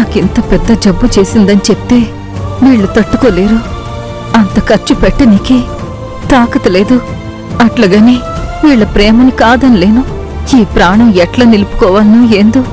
నాకింత పెద్ద జబ్బు చేసిందని చెప్తే వీళ్ళు తట్టుకోలేరు అంత ఖర్చు పెట్టనీకి తాకత లేదు అట్లగని వీళ్ళ ప్రేమని కాదనలేను ఈ ప్రాణం ఎట్లా నిలుపుకోవాలనో ఏందో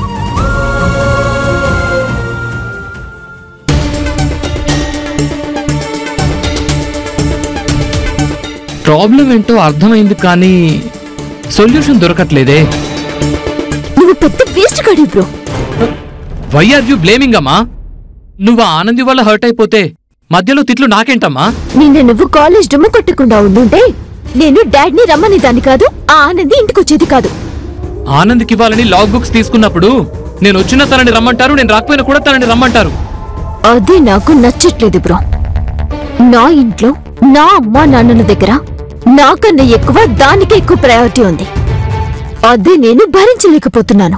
ప్రాబ్లం ఏంటో అర్థమైంది కానీ సొల్యూషన్ దొరకట్లేదే నువ్వు పెద్ద వేస్ట్ గాడి bro why are you blaming అమ్మా నువ్వు ఆ ఆనంది వల్ల హర్ట్ అయిపోతే మధ్యలో తిట్లు నాకేంటమ్మా నిన్న నువ్వు కాలేజ్ డుమ్ము కొట్టకుండా ఉండుంటే నేను డాడ్ని రమ్మని దాన్ని కాదు ఆ ఆనంది ఇంటికొచ్చేది కాదు ఆనంద్కి ఇవ్వాలని లాగ్ బుక్స్ తీసుకున్నప్పుడు నేను వచ్చిన తనని రమ్మంటారు నేను రాకపోయినా కూడా తనని రమ్మంటారు అదే నాకు నచ్చట్లేదు బ్రో నా ఇంట్లో నా అమ్మా నాన్నల దగ్గర నాకన్నా ఎక్కువ దానికే ఎక్కువ ప్రయారిటీ ఉంది అదే నేను భరించలేకపోతున్నాను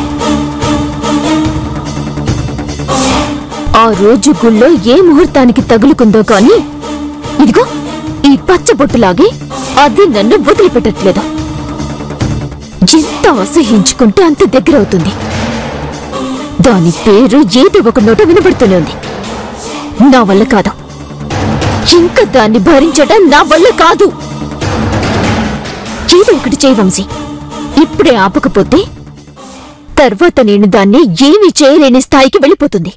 ఆ రోజు గుళ్ళో ఏ ముహూర్తానికి తగులుకుందో కాని ఇదిగో ఈ పచ్చబొట్టులాగే అది నన్ను వదిలిపెట్టట్లేదు ఎంత అసహించుకుంటే అంత దగ్గరవుతుంది దాని పేరు ఏదో ఒక నోట వినబడుతూనే ఉంది నా వల్ల కాదు ఇంకా దాన్ని భరించడం నా వల్ల కాదు ఏదో ఒకటి చేయి వంశీ ఇప్పుడే ఆపకపోతే తర్వాత నేను దాన్ని ఏమీ చేయలేని స్థాయికి వెళ్ళిపోతుంది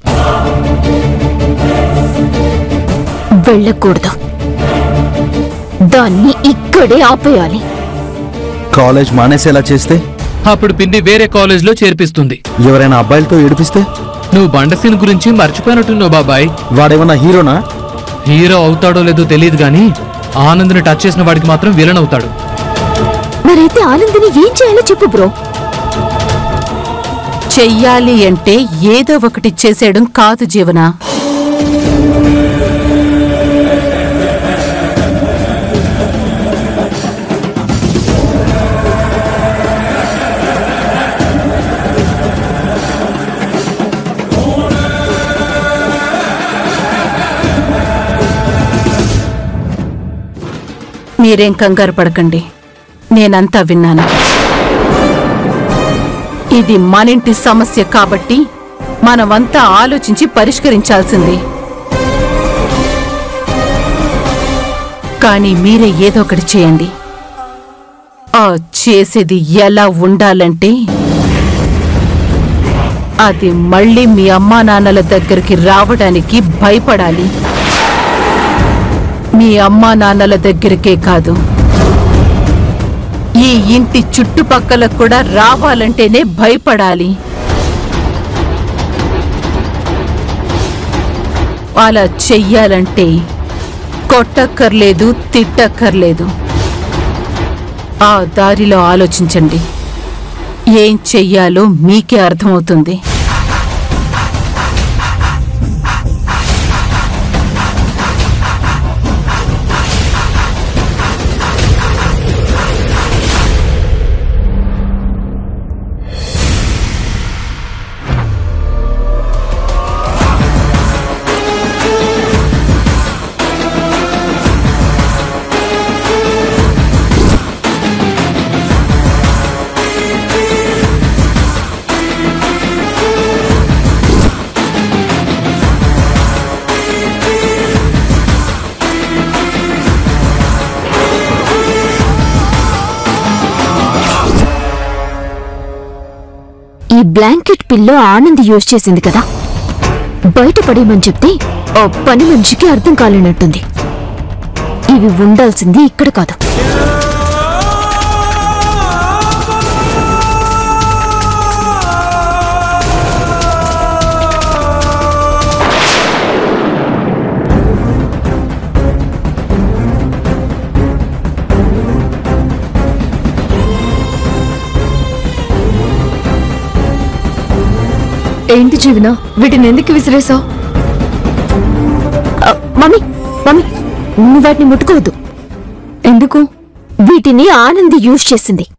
వెళ్ళకూడదు దాన్ని ఇక్కడే ఆపేయాలి కాలేజ్ మానేసేలా చేస్తే అప్పుడు పిన్ని వేరే కాలేజ్లో చేర్పిస్తుంది ఎవరైనా అబ్బాయిలతో ఏడిపిస్తే నువ్వు బండసీన్ గురించి మర్చిపోయినట్టున్నావు బాబాయ్ వాడేమన్నా హీరోనా హీరో అవుతాడో లేదో తెలియదు కానీ ఆనంద్ని టచ్ చేసిన వాడికి మాత్రం విలన్ అవుతాడు మరైతే ఆనందిని ఏం చేయాలో చెప్పు బ్రో చెయ్యాలి అంటే ఏదో ఒకటి చేసేయడం కాదు జీవన మీరేం కంగారు పడకండి నేనంతా విన్నాను ఇది మనింటి సమస్య కాబట్టి మనమంతా ఆలోచించి పరిష్కరించాల్సింది కానీ మీరే ఏదో ఒకటి చేయండి ఆ చేసేది ఎలా ఉండాలంటే అది మళ్ళీ మీ అమ్మా నాన్నల దగ్గరికి రావడానికి భయపడాలి మీ అమ్మా నాన్నల దగ్గరికే కాదు ఈ ఇంటి చుట్టుపక్కల కూడా రావాలంటేనే భయపడాలి అలా చెయ్యాలంటే కొట్టక్కర్లేదు తిట్టక్కర్లేదు ఆ దారిలో ఆలోచించండి ఏం చెయ్యాలో మీకే అర్థమవుతుంది ఈ బ్లాంకెట్ పిల్లో ఆనంద్ యూజ్ చేసింది కదా బయటపడేయమని చెప్తే ఆ పని మనిషికి అర్థం కాలేనట్టుంది ఇవి ఉండాల్సింది ఇక్కడ కాదు ఏంటి జీవన వీటిని ఎందుకు విసిరేసావు ఆ, మమ్మీ మమ్మీ నువ్వు వాటిని ముట్టుకోవద్దు ఎందుకు వీటిని ఆనంద్ యూజ్ చేసింది